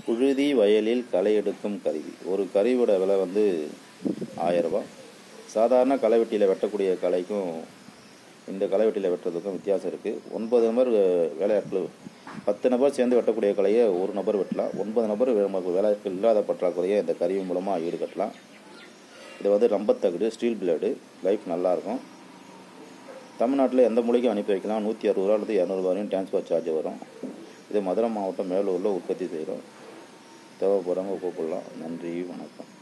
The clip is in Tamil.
புழுதி வயலில் களை எடுக்கும் கருவி ஒரு கருவியோட விலை வந்து ஆயரரூபா சாதாரண களைவெட்டியில் வெட்டக்கூடிய களைக்கும் இந்த களைவெட்டியில் வெட்டுறதுக்கும் வித்தியாசம் இருக்குது ஒன்பது நபர் வே- வேலையாட்கள் பத்து நபர் சேர்ந்து வெட்டக்கூடிய கலையை ஒரு நபர் வெட்டலாம் ஒன்பது நபர் வே- நமக்கு வேலையாட்கள் இல்லாத பற்றாக்குறையை இந்த கருவி மூலமாக ஈடுகட்டலாம் இது வந்து ரம்பத்தகடு ஸ்டீல் பிளேடு லைஃப் நல்லாயிருக்கும் தமிழ்நாட்டில் எந்த மொழிக்கும் அனுப்பி வைக்கலாம் நூற்றி அறுபது ரூபாலேருந்து இரநூறுபா வரையும் டிரான்ஸ்போர்ட் சார்ஜ் வரும் இது மதுரை மாவட்டம் மேலூரில் உற்பத்தி செய்கிறோம் தேவைப்படுறவங்க கூப்பிடலாம் நன்றி வணக்கம்